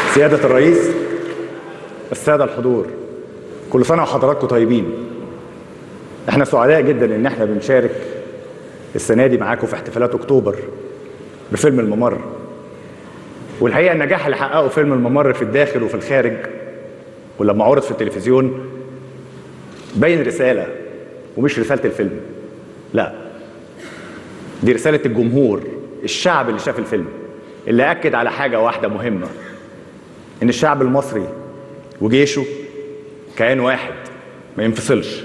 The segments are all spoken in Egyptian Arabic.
سيادة الرئيس السادة الحضور كل سنة وحضراتكم طيبين احنا سعداء جدا ان احنا بنشارك السنة دي معاكم في احتفالات اكتوبر بفيلم الممر والحقيقة النجاح اللي حققه فيلم الممر في الداخل وفي الخارج ولما عرض في التلفزيون بين رسالة ومش رسالة الفيلم لا دي رسالة الجمهور الشعب اللي شاف الفيلم اللي أكد على حاجة واحدة مهمة إن الشعب المصري وجيشه كيان واحد ما ينفصلش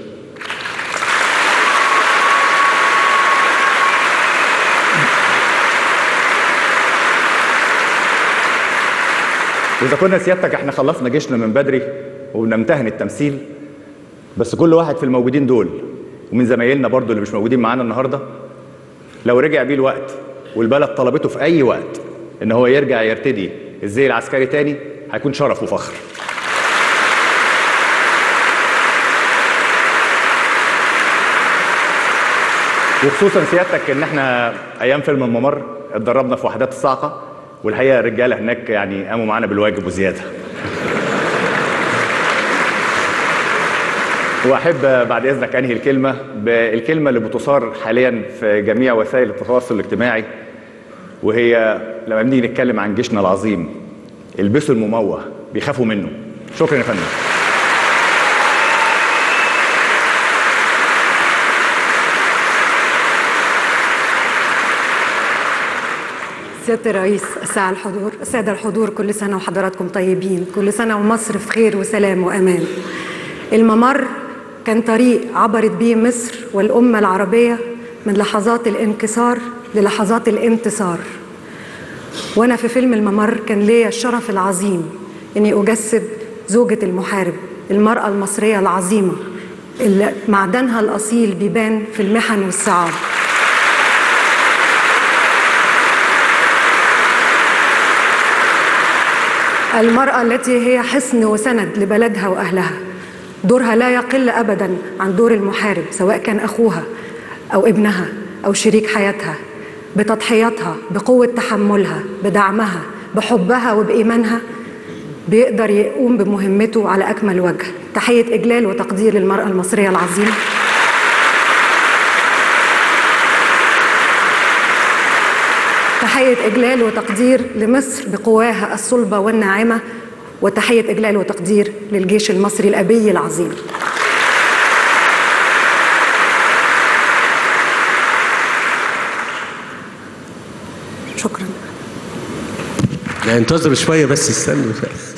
وإذا كنا سيادتك احنا خلصنا جيشنا من بدري وبنمتهن التمثيل بس كل واحد في الموجودين دول ومن زمايلنا برضو اللي مش موجودين معانا النهارده لو رجع بيه الوقت والبلد طلبته في اي وقت ان هو يرجع يرتدي الزي العسكري تاني هيكون شرف وفخر وخصوصا سيادتك ان احنا ايام فيلم الممر اتدربنا في وحدات الصاعقه والحقيقه الرجاله هناك يعني قاموا معانا بالواجب وزياده واحب بعد اذنك انهي الكلمه بالكلمه اللي بتثار حاليا في جميع وسائل التواصل الاجتماعي وهي لما بنيجي نتكلم عن جيشنا العظيم البسوا المموه بيخافوا منه شكرا يا فندم سيادة الرئيس الساعة الحضور السادة الحضور كل سنة وحضراتكم طيبين كل سنة ومصر في خير وسلام وأمان الممر كان طريق عبرت به مصر والأمة العربية من لحظات الانكسار للحظات الانتصار وأنا في فيلم الممر كان ليا الشرف العظيم إني أجسد زوجة المحارب المرأة المصرية العظيمة اللي معدنها الأصيل بيبان في المحن والصعاب المرأة التي هي حصن وسند لبلدها وأهلها دورها لا يقل أبدا عن دور المحارب سواء كان أخوها أو ابنها أو شريك حياتها بتضحياتها بقوة تحملها بدعمها بحبها وبإيمانها بيقدر يقوم بمهمته على أكمل وجه تحية إجلال وتقدير للمرأة المصرية العظيمة تحية إجلال وتقدير لمصر بقواها الصلبة والناعمة وتحية إجلال وتقدير للجيش المصري الأبي العظيم شكرا لا انتظر شوية بس استنوا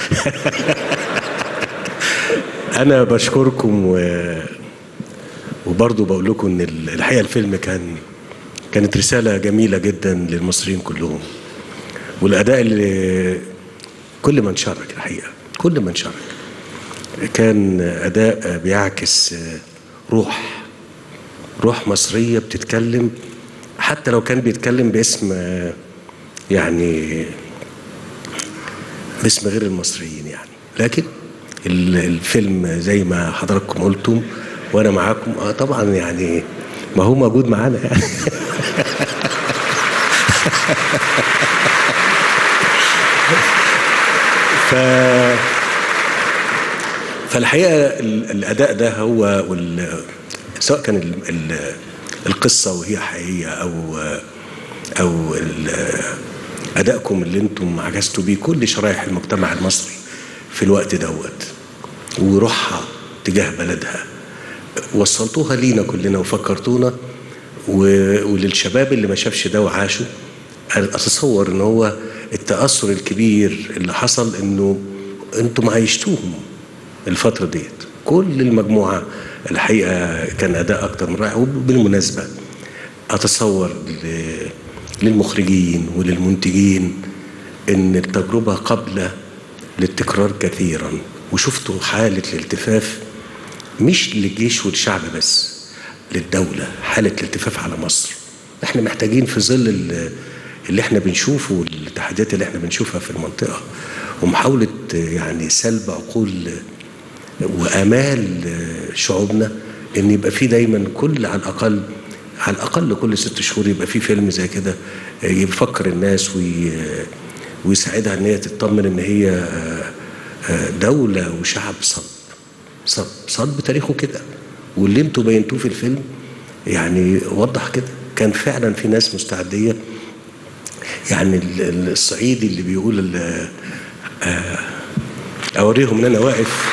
أنا بشكركم و... وبرضه بقول لكم إن الحقيقة الفيلم كان كانت رسالة جميلة جدا للمصريين كلهم والأداء اللي كل من شارك الحقيقة كل من شارك كان أداء بيعكس روح روح مصرية بتتكلم حتى لو كان بيتكلم باسم يعني باسم غير المصريين يعني لكن الفيلم زي ما حضراتكم قلتم وانا معاكم اه طبعا يعني ما هو موجود معانا يعني ف فالحقيقه الاداء ده هو وال... سواء كان ال... ال... القصه وهي حقيقيه او او ال... ادائكم اللي انتم عكستوا بيه كل شرائح المجتمع المصري في الوقت دوت وروحها تجاه بلدها وصلتوها لينا كلنا وفكرتونا و... وللشباب اللي ما شافش ده وعاشوا اتصور ان هو التاثر الكبير اللي حصل انه انتم عايشتوهم الفتره ديت كل المجموعه الحقيقه كان اداء اكتر من رائع وبالمناسبه اتصور للمخرجين وللمنتجين ان التجربه قابله للتكرار كثيرا وشفتوا حاله الالتفاف مش للجيش والشعب بس للدولة حالة الالتفاف على مصر احنا محتاجين في ظل اللي احنا بنشوفه والتحديات اللي احنا بنشوفها في المنطقة ومحاولة يعني سلب عقول وآمال شعوبنا ان يبقى في دايما كل على الأقل على الأقل كل ست شهور يبقى في فيلم زي كده يفكر الناس وي ويساعدها ان هي تطمن ان هي آه، آه، دوله وشعب صلب صلب صلب تاريخه كده واللي انتوا بينتوه في الفيلم يعني وضح كده كان فعلا في ناس مستعديه يعني ال- ال- الصعيدي اللي بيقول ال- آه، اوريهم ان انا واقف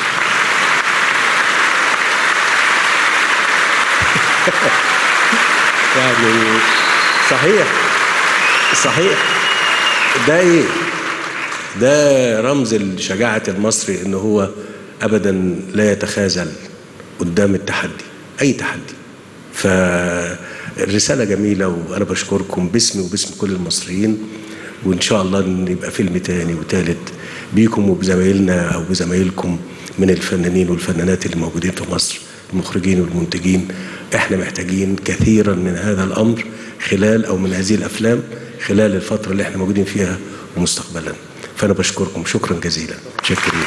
يعني صحيح صحيح ده ايه ده رمز شجاعة المصري ان هو ابدا لا يتخاذل قدام التحدي اي تحدي فالرسالة جميلة وانا بشكركم باسمي وباسم كل المصريين وان شاء الله ان يبقى فيلم تاني وتالت بيكم وبزمايلنا او بزمايلكم من الفنانين والفنانات اللي موجودين في مصر المخرجين والمنتجين احنا محتاجين كثيرا من هذا الامر خلال او من هذه الافلام خلال الفتره اللي احنا موجودين فيها ومستقبلا فانا بشكركم شكرا جزيلا شكرا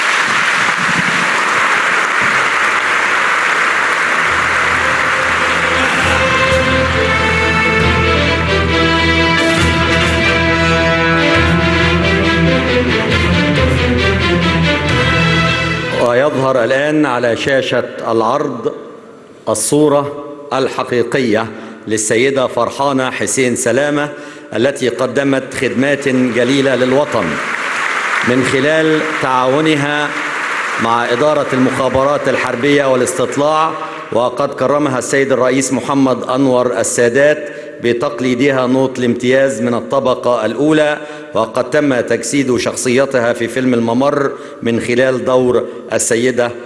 ويظهر الآن على شاشة العرض الصورة الحقيقية للسيدة فرحانة حسين سلامة التي قدمت خدمات جليلة للوطن من خلال تعاونها مع إدارة المخابرات الحربية والاستطلاع وقد كرمها السيد الرئيس محمد أنور السادات بتقليدها نوط الامتياز من الطبقة الأولى وقد تم تجسيد شخصيتها في فيلم الممر من خلال دور السيدة